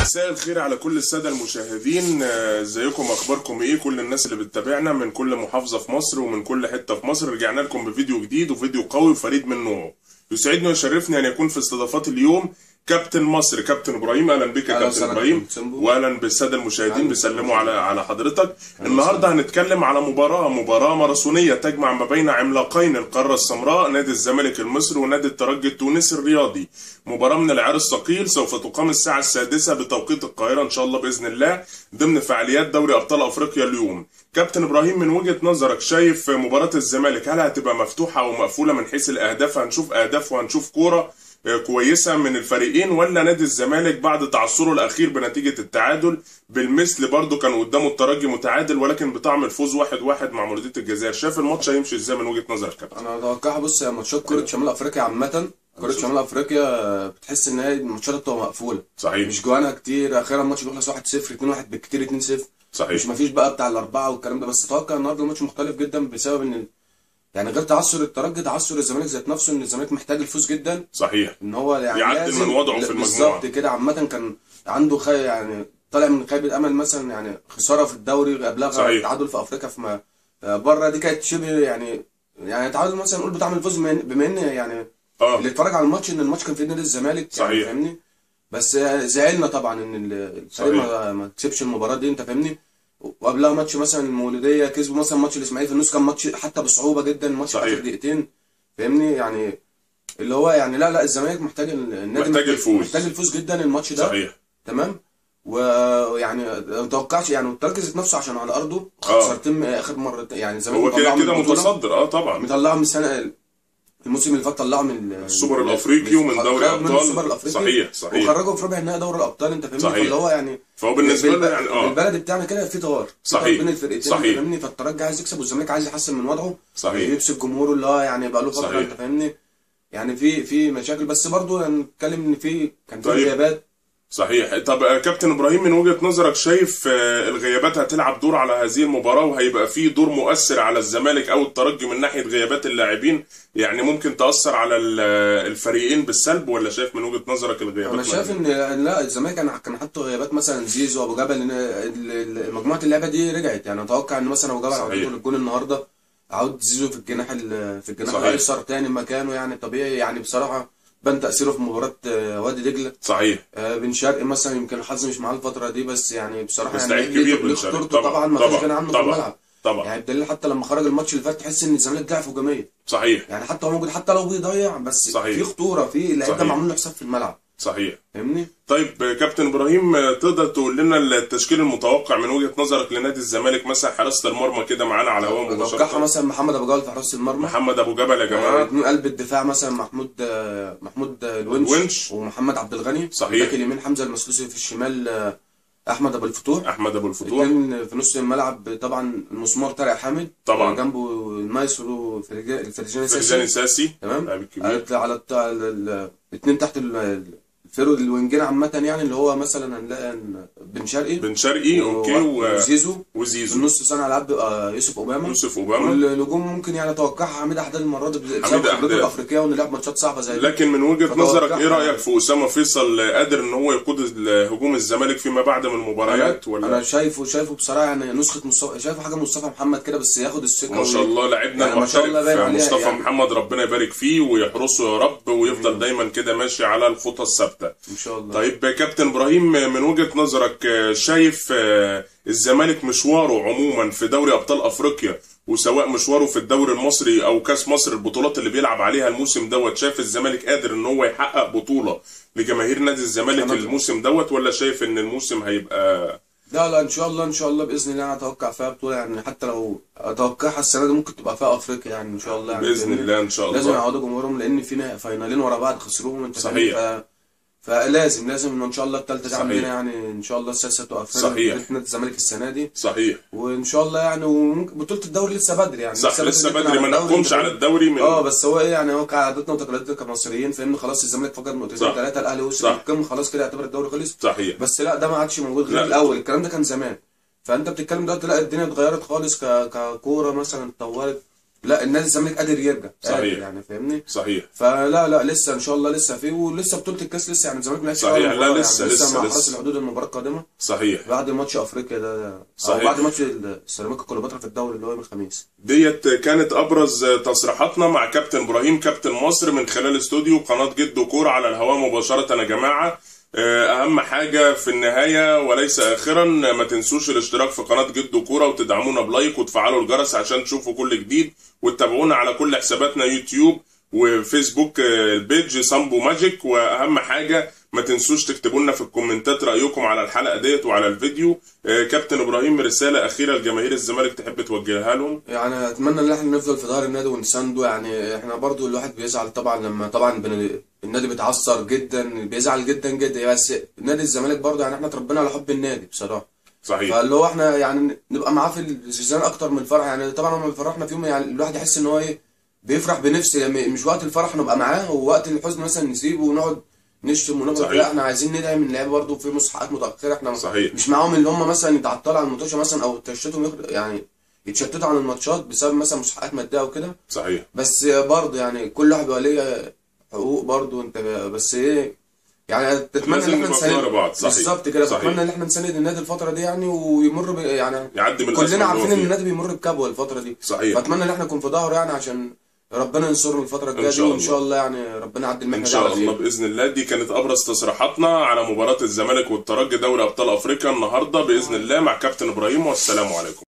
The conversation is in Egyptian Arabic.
مساء الخير على كل السادة المشاهدين آه، ازيكم اخباركم ايه كل الناس اللي بتتابعنا من كل محافظة في مصر ومن كل حتة في مصر رجعنا لكم بفيديو جديد وفيديو قوي وفريد من نوعه يسعدني ويشرفني ان يكون في استضافات اليوم كابتن مصر كابتن ابراهيم اهلا بك يا أهلا كابتن وسهلا ابراهيم كابتن سمبو. واهلا بالساده المشاهدين أهلا بيسلموا على على حضرتك النهارده هنتكلم على مباراه مباراه ماراثونيه تجمع ما بين عملاقين القاره السمراء نادي الزمالك المصري ونادي الترجي التونسي الرياضي مباراه من العيار الثقيل سوف تقام الساعه السادسه بتوقيت القاهره ان شاء الله باذن الله ضمن فعاليات دوري ابطال افريقيا اليوم كابتن ابراهيم من وجهه نظرك شايف مباراه الزمالك هل هتبقى مفتوحه او مقفوله من حيث الاهداف هنشوف اهداف وهنشوف كوره كويسه من الفريقين ولا نادي الزمالك بعد تعثره الاخير بنتيجه التعادل بالمثل برضه كان قدامه الترجي متعادل ولكن بطعم الفوز واحد واحد مع مولوديه الجزائر شايف الماتش هيمشي ازاي من وجهه نظرك كابتن انا اتوقعها بص يا ماتشات كرة شمال افريقيا عامة كرة شمال افريقيا بتحس ان هي الماتشات بتبقى مقفولة صحيح مش جوانها كتير اخيرا الماتش بيخلص 1-0 2-1 بالكتير 2-0 مش صحيح مفيش بقى بتاع الاربعة والكلام ده بس اتوقع النهارده الماتش مختلف جدا بسبب ان يعني غير تعثر الترجي تعثر الزمالك ذات نفسه ان الزمالك محتاج الفوز جدا صحيح ان هو يعني يعدل لازم- من وضعه في المجموعة. بالظبط كده عامة كان عنده خي يعني طالع من خيبة امل مثلا يعني خسارة في الدوري قبلها صحيح. تعادل في افريقيا في ما بره دي كانت شبه يعني يعني تعادل مثلا نقول بتعمل الفوز بما إن- بما ان يعني اه اللي اتفرج على الماتش ان الماتش كان في نادي الزمالك صحيح. يعني فاهمني بس زعلنا طبعا ان ال- الفريق ما, ما كسبش المباراة دي انت فاهمني وقبلها ماتش مثلا المولودية كسبوا مثلا ماتش الاسماعيلي في النص كان ماتش حتى بصعوبة جدا الماتش في صحيح. اخر دقيقتين فاهمني يعني اللي هو يعني لا لا الزمالك محتاج ال- النادي محتاج الفوز. محتاج الفوز جدا الماتش ده صحيح تمام ويعني ما توقعش يعني التركي ذات نفسه عشان على ارضه آه. خسرتين اخر مره يعني الزمالك هو كده مطلعه من كده البطولة. متصدر اه طبعا مطلعه من السنه الموسم اللي فات طلعه من السوبر الافريقي ومن دوري خرج من ابطال السوبر الافريقي صحيح صحيح وخرجه في ربع النهائي دوري الابطال انت فاهمني صحيح. فاللي هو يعني فهو بالنسبه له بالب- يعني اه البلد بتاعنا كده في طار في صحيح. طار بين الفرقتين صحيح. انت فاهمني فالترجي عايز يكسب والزمالك عايز يحسن من وضعه صحيح. يبسط جمهوره اللي هو يعني بقى له فتره صحيح. انت فاهمني يعني في في مشاكل بس برضه يعني نتكلم ان في كان في طيب. غيابات صحيح طب آه، كابتن ابراهيم من وجهة نظرك شايف آه، الغيابات هتلعب دور على هذه المباراة وهيبقى في دور مؤثر على الزمالك او الترجي من ناحية غيابات اللاعبين يعني ممكن تأثر على ال- آه، الفريقين بالسلب ولا شايف من وجهة نظرك الغيابات انا شايف ان لا الزمالك كان كان حاطط غيابات مثلا زيزو وابو جبل ان ال- ال- مجموعه اللعبه دي رجعت يعني اتوقع ان مثلا ابو جبل صحيح. عودته للجون النهارده عود زيزو في الجناح ال- في الجناح صحيح. الايسر تاني مكانه يعني طبيعي يعني بصراحه بان تاثيره في مباراه آه، وادي دجله صحيح آه، بن شرقي مثلا يمكن الحظ مش معاه الفتره دي بس يعني بصراحه بس يعني لعيب ليه- كبير ليه بن شرقي. خطورته طبعاً، طبعا ما فيش طبعاً، غنى عنه في طبعاً. الملعب طبعا يعني بدليل حتى لما خرج الماتش اللي فات تحس ان الزمالك ضعف هجوميا صحيح يعني حتى هو موجود حتى لو بيضيع بس صحيح. في خطوره في اللعيب ده صحيح. معمول له حساب في الملعب صحيح فاهمني طيب آه، كابتن ابراهيم آه، تقدر تقول لنا التشكيل المتوقع من وجهة نظرك لنادي الزمالك مثلا حراسة المرمى كده معانا على هوا اتوقعها مباشرة مثلا محمد ابو جوال في حراسه المرمى محمد ابو جبل يا آه، جماعة اتنين قلب الدفاع مثلا محمود آه، محمود آه، الونش, الونش. ومحمد عبد الغني صحيح. الباك اليمين حمزه المسلوسي في الشمال آه، احمد ابو الفتوح احمد ابو الفتوح اتنين في نص الملعب طبعا المسمار طارق حامد طبعا. جنبه المايسرو فرجاني الفرجاني فرجاني ساسي ساسي تمام لاعب كبير على على الت- على ال- الاثنين تحت ال- الفيرود الوينجين عامة يعني اللي هو مثلا هنلاقي إن بن شرقي بن شرقي اوكي و... وزيزو في وزيزو النص صانع العاب بيبقى يوسف اوباما يوسف اوباما والنجوم ممكن يعني اتوقعها حميد احداد المره دي بسبب حميد خبرته أحداد. الافريقيه وانه لعب ماتشات صعبه زي دي لكن من وجهة فتوقع- نظرك ايه رايك في اسامه فيصل قادر ان هو يقود ال- هجوم الزمالك فيما بعد من المباريات انا ولا شايفه شايفه بصراحه يعني نسخه مصطفى شايفه حاجه مصطفى محمد كده بس ياخد الثقه ما شاء وي- الله لعبنا يعني ما شاء الله باين المحترف عليها مصطفى يعني. محمد ربنا يبارك فيه ويحرسه يا رب ويفضل دايما كده ماشي على الخطى الثابته ان شاء الله طيب كابتن ابراهيم من وجهة نظرك آه، شايف آه، الزمالك مشواره عموما في دوري ابطال افريقيا وسواء مشواره في الدوري المصري او كاس مصر البطولات اللي بيلعب عليها الموسم دوت شايف الزمالك قادر ان هو يحقق بطولة لجماهير نادي الزمالك أنا- الموسم دوت ولا شايف ان الموسم هيبقى لا لا ان شاء الله ان شاء الله باذن الله اتوقع فيها بطوله يعني حتى لو اتوقعها السنه دي ممكن تبقى فيها افريقيا يعني ان شاء الله يعني باذن فاهمني؟ الله ان شاء لازم الله يعوضوا جمهورهم لان في نهائي- فاينالين ورا بعض خسروهم انت فاهم؟ صحيح. ف... فلازم لازم ان شاء الله الثالثه دي صحيح. عندنا يعني ان شاء الله السادسه تبقى في صحيح. فرقة نادي الزمالك السنه دي صحيح وان شاء الله يعني وممكن بطوله الدوري لسه بدري يعني صح لسه جدا بدري ما الدوري، نحكمش أنت على فاهم؟ الدوري من اه بس هو ايه يعني هو كعادتنا وتقاليدنا كمصريين فاهمني خلاص الزمالك فقد نقطتين صح. ثلاثه الاهلي وصل صح. للقمه خلاص كده يعتبر الدوري خلص صحيح بس لا ده ما عادش موجود غير لا. الاول الكلام ده كان زمان فانت بتتكلم دلوقتي لا الدنيا اتغيرت خالص ك... ككوره مثلا اتطورت لا النادي الزمالك قادر يرجع صحيح. قادر يعني فاهمني صحيح فلا لا لسه ان شاء الله لسه في ولسه بطوله الكاس لسه يعني الزمالك ما لعبش صحيح. أول لا، مباراة لسه- يعني لسه- مع لسه. حرس الحدود المباراه القادمه صحيح بعد ماتش افريقيا ده او صحيح. بعد ماتش السيراميكا كليوباترا في الدوري اللي هو يوم الخميس ديت كانت ابرز تصريحاتنا مع كابتن ابراهيم كابتن مصر من خلال استوديو قناه جد كوره على الهواء مباشره يا جماعه آه، اهم حاجه في النهايه وليس اخرا ما تنسوش الاشتراك في قناه جد كوره وتدعمونا بلايك وتفعلوا الجرس عشان تشوفوا كل جديد وتتابعونا على كل حساباتنا يوتيوب وفيسبوك آه، البيج سامبو ماجيك واهم حاجه ما تنسوش تكتبوا لنا في الكومنتات رايكم على الحلقه ديت وعلى الفيديو آه، كابتن ابراهيم رساله اخيره لجماهير الزمالك تحب توجهها لهم يعني اتمنى ان احنا نفضل في ظهر النادي ونسانده يعني احنا برضو الواحد بيزعل طبعا لما طبعا بن... النادي بيتعثر جدا بيزعل جدا جدا بس نادي الزمالك برضو يعني احنا اتربينا على حب النادي بصراحه صحيح فاللي هو احنا يعني نبقى معاه في السيزون اكتر من الفرح يعني طبعا لما بيفرحنا في يوم يعني الواحد يحس ان هو ايه بيفرح بنفسه يعني مش وقت الفرح نبقى معاه ووقت الحزن مثلا نسيبه ونقعد نشتم ونقعد صحيح. لا احنا عايزين ندعم اللعيبه برضه في مستحقات متاخره احنا صحيح. مش معاهم اللي هم مثلا يتعطلوا عن الماتش مثلا او تشتتهم يخ- يعني يتشتتوا عن الماتشات بسبب مثلا مستحقات ماديه او كده صحيح بس برضه يعني كل واحد بقى ليه حقوق برضه انت بس ايه يعني اتمنى لازم ان احنا نبقى في ظهر نساند بعض، صحيح. بالظبط كده صحيح. بتمنى ان احنا نساند النادي الفتره دي يعني ويمر ب... يعني يعدي من الأزمة كلنا اللي هو عارفين ان فيها. النادي بيمر بكبوه الفتره دي صحيح. فاتمنى ان احنا نكون في ظهره يعني عشان ربنا ينصرنا الفتره الجايه دي شاء وان الله. شاء الله يعني ربنا يعدي المحنه ان دي شاء على الله خير باذن الله دي كانت ابرز تصريحاتنا على مباراه الزمالك والترجي دوري ابطال افريقيا النهارده باذن الله مع كابتن ابراهيم والسلام عليكم